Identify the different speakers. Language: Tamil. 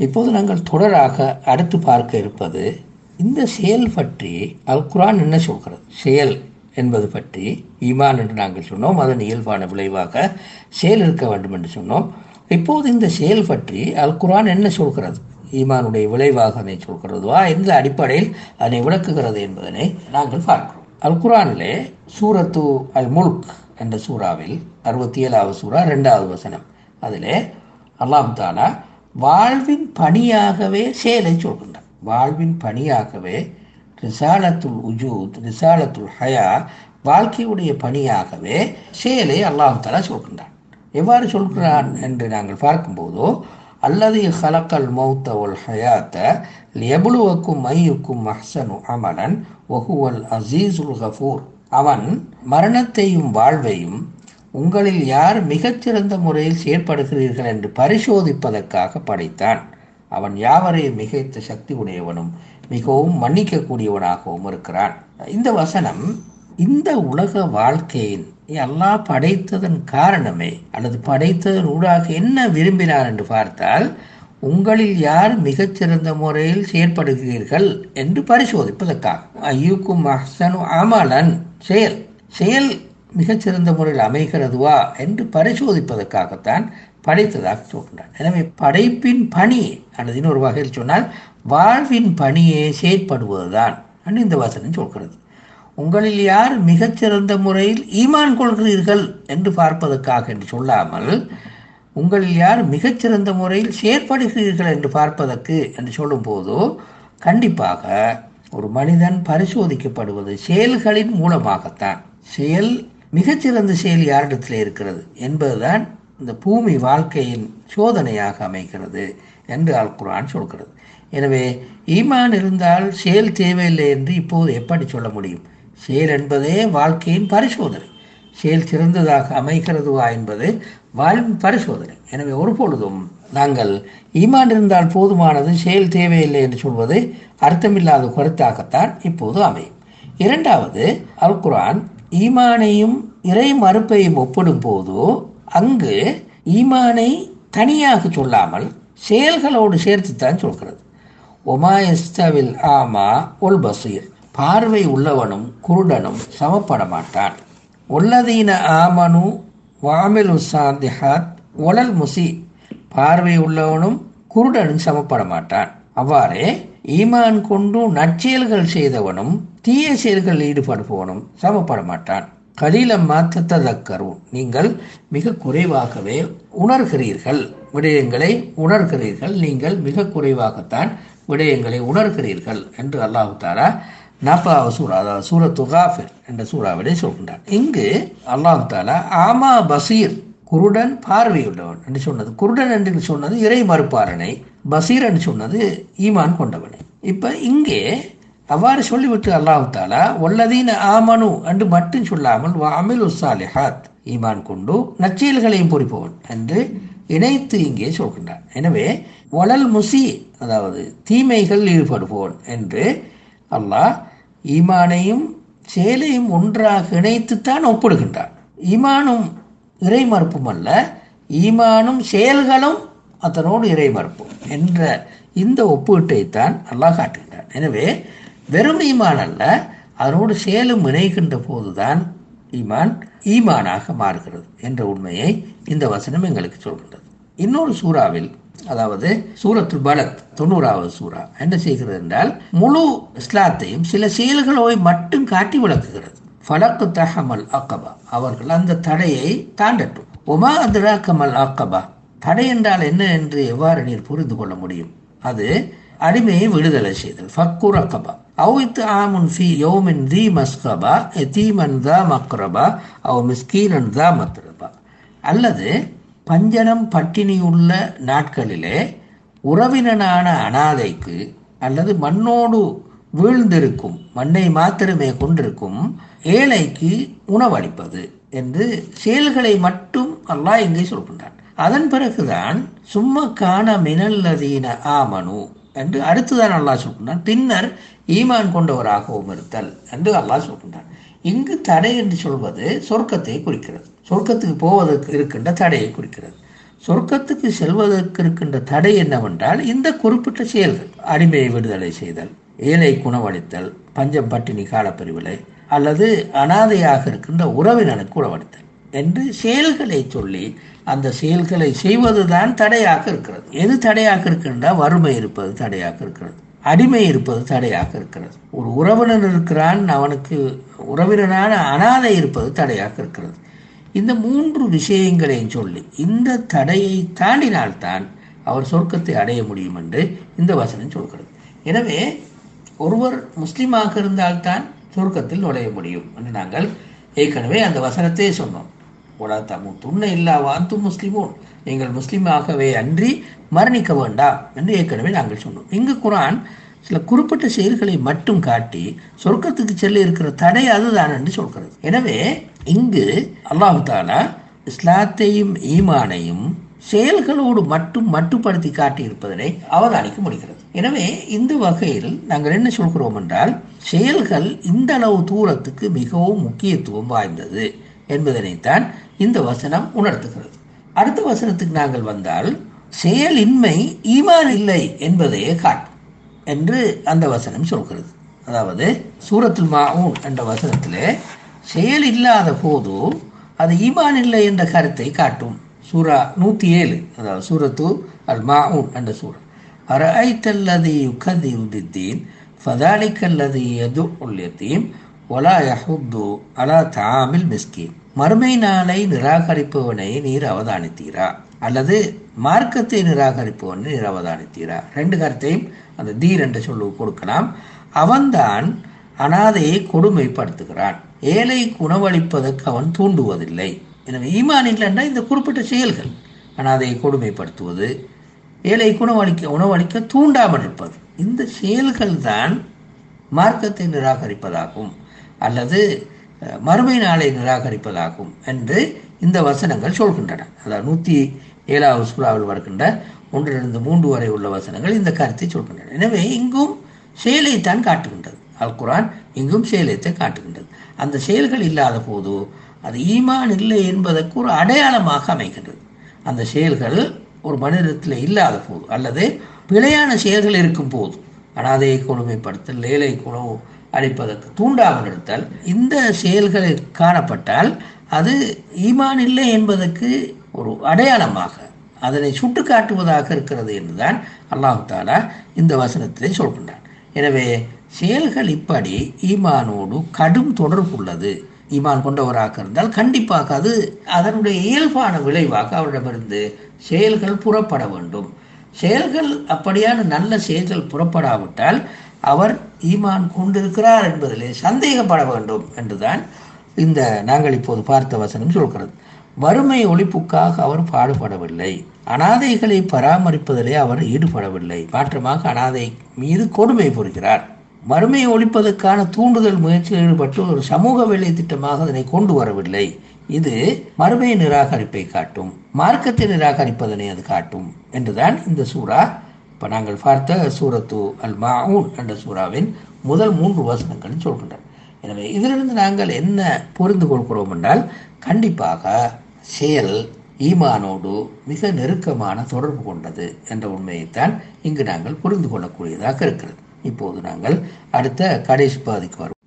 Speaker 1: இப்போது நாங்கள் தொடராக அடுத்து பார்க்க இருப்பது இந்த செயல் பற்றி அல் குரான் என்ன சொல்கிறது செயல் என்பது பற்றி ஈமான் என்று நாங்கள் சொன்னோம் அதன் இயல்பான விளைவாக செயல் இருக்க வேண்டும் என்று சொன்னோம் இப்போது இந்த செயல் பற்றி அல் குரான் என்ன சொல்கிறது ஈமானுடைய விளைவாக அதனை சொல்கிறதுவா எந்த அடிப்படையில் அதனை விளக்குகிறது என்பதனை நாங்கள் பார்க்கிறோம் அல் குரானிலே சூரத்து அல் முல்க் என்ற சூறாவில் அறுபத்தி ஏழாவது சூறா ரெண்டாவது வசனம் அதிலே அல்லாம் தாலா வாழ்வின் பணியாகவே செயலை சொல்கின்றான் வாழ்வின் பணியாகவே ரிசாலத்துல் உஜூத் ரிசாலத்துல் ஹயா வாழ்க்கையுடைய பணியாகவே செயலை அல்லாஹ் தாலா சொல்கின்றான் எவ்வாறு சொல்கிறான் என்று நாங்கள் பார்க்கும்போதோ அல்லது ஹலக்கல் மௌத்த ஒல் ஹயாத்த எபுலுவக்கும் மையுக்கும் மஹ்சனு அமலன் ஒஹுவல் அசீசுல் கஃபூர் அவன் மரணத்தையும் வாழ்வையும் உங்களில் யார் மிகச்சிறந்த முறையில் செயற்படுகிறீர்கள் என்று பரிசோதிப்பதற்காக படைத்தான் அவன் யாவரையும் மிகைத்த சக்தி உடையவனும் மிகவும் மன்னிக்கக்கூடியவனாகவும் இருக்கிறான் இந்த வசனம் இந்த உலக வாழ்க்கையின் அல்லாஹ் படைத்ததன் காரணமே அல்லது படைத்ததன் ஊடாக என்ன விரும்பினார் என்று பார்த்தால் உங்களில் யார் மிகச்சிறந்த முறையில் செயற்படுகிறீர்கள் என்று பரிசோதிப்பதற்காக ஐயுக்கும் அஹ்சனு அமலன் செயல் செயல் மிகச்சிறந்த முறையில் அமைகிறதுவா என்று பரிசோதிப்பதற்காகத்தான் படைத்ததாக சொல்கின்றார் எனவே படைப்பின் பணி அல்லது இன்னொரு வகையில் சொன்னால் வாழ்வின் பணியே செயற்படுவதுதான் என்று இந்த வசனம் சொல்கிறது உங்களில் யார் மிகச்சிறந்த முறையில் ஈமான் கொள்கிறீர்கள் என்று பார்ப்பதற்காக என்று சொல்லாமல் உங்களில் யார் மிகச்சிறந்த முறையில் செயற்படுகிறீர்கள் என்று பார்ப்பதற்கு என்று சொல்லும்போது கண்டிப்பாக ஒரு மனிதன் பரிசோதிக்கப்படுவது செயல்களின் மூலமாகத்தான் செயல் மிகச்சிறந்த செயல் யாரிடத்தில் இருக்கிறது என்பதுதான் இந்த பூமி வாழ்க்கையின் சோதனையாக அமைகிறது என்று அல் குரான் சொல்கிறது எனவே ஈமான் இருந்தால் செயல் தேவையில்லை என்று இப்போது எப்படி சொல்ல முடியும் செயல் என்பதே வாழ்க்கையின் பரிசோதனை செயல் சிறந்ததாக அமைகிறதுவா என்பது வாழ்வின் பரிசோதனை எனவே ஒருபொழுதும் நாங்கள் ஈமான் இருந்தால் போதுமானது செயல் தேவையில்லை என்று சொல்வது அர்த்தமில்லாத கருத்தாகத்தான் இப்போது அமையும் இரண்டாவது அல் குரான் ஈமானையும் இறை மறுப்பையும் ஒப்பிடும் போது அங்கு ஈமானை தனியாக சொல்லாமல் செயல்களோடு சேர்த்துத்தான் சொல்கிறது ஒமாயஸ்தவில் ஆமா ஒல் பசீர் பார்வை உள்ளவனும் குருடனும் சமப்பட மாட்டான் ஒல்லதீன ஆமனு வாமிலு சாந்திஹாத் ஒலல் முசி பார்வை உள்ளவனும் குருடனும் சமப்பட மாட்டான் அவ்வாறே ஈமான் கொண்டு நற்செயல்கள் செய்தவனும் தீய செயல்கள் ஈடுபடுபவனும் சமப்பட மாட்டான் கலீலம் மாத்தத்தக்கரும் நீங்கள் மிக குறைவாகவே உணர்கிறீர்கள் விடயங்களை உணர்கிறீர்கள் நீங்கள் மிக குறைவாகத்தான் விடயங்களை உணர்கிறீர்கள் என்று அல்லாஹு தாரா நாப்பாவது சூறா அதாவது சூரத்து காஃபிர் என்ற சூறாவிலே சொல்கின்றார் இங்கு அல்லாஹு தாலா ஆமா பசீர் குருடன் பார்வையுள்ளவன் என்று சொன்னது குருடன் என்று சொன்னது இறை மறுப்பாரனை பசீர் என்று சொன்னது ஈமான் கொண்டவனை இப்ப இங்கே அவ்வாறு சொல்லிவிட்டு அல்லாஹு தாலா ஒல்லதீன ஆமனு என்று மட்டும் சொல்லாமல் அமில் உசாலிஹாத் ஈமான் கொண்டு நச்செயல்களையும் பொறிப்பவன் என்று இணைத்து இங்கே சொல்கின்றார் எனவே ஒலல் முசி அதாவது தீமைகள் ஈடுபடுபவன் என்று அல்லாஹ் ஈமானையும் செயலையும் ஒன்றாக இணைத்துத்தான் ஒப்பிடுகின்றார் ஈமானும் இறை மறுப்பும் அல்ல ஈமானும் செயல்களும் அதனோடு இறை மறுப்பும் என்ற இந்த ஒப்பீட்டைத்தான் அல்லாஹ் காட்டுகின்றார் எனவே வெறும் ஈமான் அல்ல அதனோடு செயலும் இணைகின்ற போதுதான் ஈமான் ஈமானாக மாறுகிறது என்ற உண்மையை இந்த வசனம் எங்களுக்கு சொல்கின்றது இன்னொரு சூறாவில் அதாவது சூரத்துல் பலத் தொண்ணூறாவது சூறா என்ன செய்கிறது என்றால் முழு இஸ்லாத்தையும் சில செயல்களோய் மட்டும் காட்டி விளக்குகிறது ஃபலக்கு தஹமல் அக்கபா அவர்கள் அந்த தடையை தாண்டட்டும் ஒமா அதிரா கமல் அக்கபா தடை என்றால் என்ன என்று எவ்வாறு நீர் புரிந்து கொள்ள முடியும் அது அடிமையை விடுதலை செய்தல் ஃபக்குர் அக்கபா அவித்து ஆமுன் ஃபி யோமின் தி மஸ்கபா எத்தீமன் தா மக்ரபா அவ் மிஸ்கீனன் தா மத்ரபா அல்லது பஞ்சனம் பட்டினியுள்ள நாட்களிலே உறவினனான அனாதைக்கு அல்லது மண்ணோடு வீழ்ந்திருக்கும் மண்ணை மாத்திரமே கொண்டிருக்கும் ஏழைக்கு உணவளிப்பது என்று செயல்களை மட்டும் அல்லாஹ் இங்கே சொல்கின்றான் அதன் பிறகுதான் சும்மா காண மினல்லதீன ஆமனு என்று அடுத்துதான் அல்லாஹ் சொல்கின்றான் பின்னர் ஈமான் கொண்டவராகவும் இருத்தல் என்று அல்லாஹ் சொல்கின்றான் இங்கு தடை என்று சொல்வது சொர்க்கத்தை குறிக்கிறது சொர்க்கத்துக்கு போவதற்கு இருக்கின்ற தடையை குறிக்கிறது சொர்க்கத்துக்கு செல்வதற்கு இருக்கின்ற தடை என்னவென்றால் இந்த குறிப்பிட்ட செயல்கள் அடிமையை விடுதலை செய்தல் ஏழை குணவளித்தல் பஞ்சம் பட்டினி காலப்பிரிவிலை அல்லது அனாதையாக இருக்கின்ற உறவினனுக்கு உணவளித்தல் என்று செயல்களை சொல்லி அந்த செயல்களை செய்வதுதான் தடையாக இருக்கிறது எது தடையாக இருக்கின்றா வறுமை இருப்பது தடையாக இருக்கிறது அடிமை இருப்பது தடையாக இருக்கிறது ஒரு உறவினர் இருக்கிறான் அவனுக்கு உறவினரான அனாதை இருப்பது தடையாக இருக்கிறது இந்த மூன்று விஷயங்களையும் சொல்லி இந்த தடையை தாண்டினால்தான் அவர் சொர்க்கத்தை அடைய முடியும் என்று இந்த வசனம் சொல்கிறது எனவே ஒருவர் முஸ்லீமாக இருந்தால்தான் சொர்க்கத்தில் நுழைய முடியும் என்று நாங்கள் ஏற்கனவே அந்த வசனத்தை சொன்னோம் உலா தமு துண்ண இல்லா வாந்து முஸ்லிமோன் நீங்கள் முஸ்லீமாகவே அன்றி மரணிக்க வேண்டாம் என்று ஏற்கனவே நாங்கள் சொன்னோம் இங்கு குரான் சில குறிப்பிட்ட செயல்களை மட்டும் காட்டி சொர்க்கத்துக்கு செல்ல இருக்கிற தடை அதுதான் என்று சொல்கிறது எனவே இங்கு அல்லாஹு தாலா இஸ்லாத்தையும் ஈமானையும் செயல்களோடு மட்டும் மட்டுப்படுத்தி காட்டியிருப்பதனை அவதானிக்க முடிகிறது எனவே இந்த வகையில் நாங்கள் என்ன சொல்கிறோம் என்றால் செயல்கள் இந்த அளவு தூரத்துக்கு மிகவும் முக்கியத்துவம் வாய்ந்தது என்பதனைத்தான் இந்த வசனம் உணர்த்துகிறது அடுத்த வசனத்துக்கு நாங்கள் வந்தால் செயலின்மை ஈமான் இல்லை என்பதையே காட்டும் என்று அந்த வசனம் சொல்கிறது அதாவது சூரத்துல் மாவுன் என்ற வசனத்திலே செயல் இல்லாத போது அது ஈமான் இல்லை என்ற கருத்தை காட்டும் சூரா நூற்றி ஏழு அதாவது சூரத்து அல் மாவுன் என்ற சூரா அரஐத்தல்லதி யுகதி உதித்தீன் ஃபதாலிக்கல்லதி எது உள்ளத்தீம் ஒலா யஹுத்து அலா தாமில் மிஸ்கீன் மறுமை நாளை நிராகரிப்பவனை நீர் அவதானித்தீரா அல்லது மார்க்கத்தை நிராகரிப்பவனை நீர் அவதானித்தீரா ரெண்டு கருத்தையும் அந்த தீர் என்ற சொல்லு கொடுக்கலாம் அவன்தான் அனாதையை கொடுமைப்படுத்துகிறான் ஏழை உணவளிப்பதற்கு அவன் தூண்டுவதில்லை எனவே ஈமான் இல்லைன்னா இந்த குறிப்பிட்ட செயல்கள் அனாதையை கொடுமைப்படுத்துவது ஏழை உணவளிக்க உணவளிக்க தூண்டாமல் இருப்பது இந்த செயல்கள் தான் மார்க்கத்தை நிராகரிப்பதாகும் அல்லது மறுமை நாளை நிராகரிப்பதாகும் என்று இந்த வசனங்கள் சொல்கின்றன அதாவது நூற்றி ஏழாவது சூறாவில் வருகின்ற ஒன்றிலிருந்து மூன்று வரை உள்ள வசனங்கள் இந்த கருத்தை சொல்கின்றன எனவே இங்கும் செயலைத்தான் காட்டுகின்றது அல் குரான் இங்கும் செயலைத்தை காட்டுகின்றது அந்த செயல்கள் இல்லாத போது அது ஈமான் இல்லை என்பதற்கு ஒரு அடையாளமாக அமைகின்றது அந்த செயல்கள் ஒரு மனிதத்தில் இல்லாத போது அல்லது பிழையான செயல்கள் இருக்கும் போது அனாதையை கொடுமைப்படுத்தல் ஏழை உணவு அளிப்பதற்கு தூண்டாமல் இருத்தல் இந்த செயல்கள் காணப்பட்டால் அது ஈமான் இல்லை என்பதற்கு ஒரு அடையாளமாக அதனை சுட்டு காட்டுவதாக இருக்கிறது என்றுதான் அல்லாஹு தாலா இந்த வசனத்திலே சொல்கின்றான் எனவே செயல்கள் இப்படி ஈமானோடு கடும் தொடர்புள்ளது ஈமான் கொண்டவராக இருந்தால் கண்டிப்பாக அது அதனுடைய இயல்பான விளைவாக அவரிடமிருந்து செயல்கள் புறப்பட வேண்டும் செயல்கள் அப்படியான நல்ல செயல்கள் புறப்படாவிட்டால் அவர் ஈமான் கொண்டிருக்கிறார் என்பதிலே சந்தேகப்பட வேண்டும் என்றுதான் இந்த நாங்கள் இப்போது பார்த்த வசனம் சொல்கிறது வறுமை ஒழிப்புக்காக அவர் பாடுபடவில்லை அனாதைகளை பராமரிப்பதிலே அவர் ஈடுபடவில்லை மாற்றமாக அனாதை மீது கொடுமை புரிகிறார் வறுமையை ஒழிப்பதற்கான தூண்டுதல் முயற்சியில் ஈடுபட்டு ஒரு சமூக வேலை திட்டமாக அதனை கொண்டு வரவில்லை இது மறுமை நிராகரிப்பை காட்டும் மார்க்கத்தை நிராகரிப்பதனை அது காட்டும் என்றுதான் இந்த சூறா இப்போ நாங்கள் பார்த்த சூரத்து அல் மாவுன் என்ற சூறாவின் முதல் மூன்று வசனங்கள் சொல்கின்றன எனவே இதிலிருந்து நாங்கள் என்ன புரிந்து கொள்கிறோம் என்றால் கண்டிப்பாக செயல் ஈமானோடு மிக நெருக்கமான தொடர்பு கொண்டது என்ற உண்மையைத்தான் இங்கு நாங்கள் புரிந்து கொள்ளக்கூடியதாக இருக்கிறது இப்போது நாங்கள் அடுத்த கடைசி பாதிக்கு வருவோம்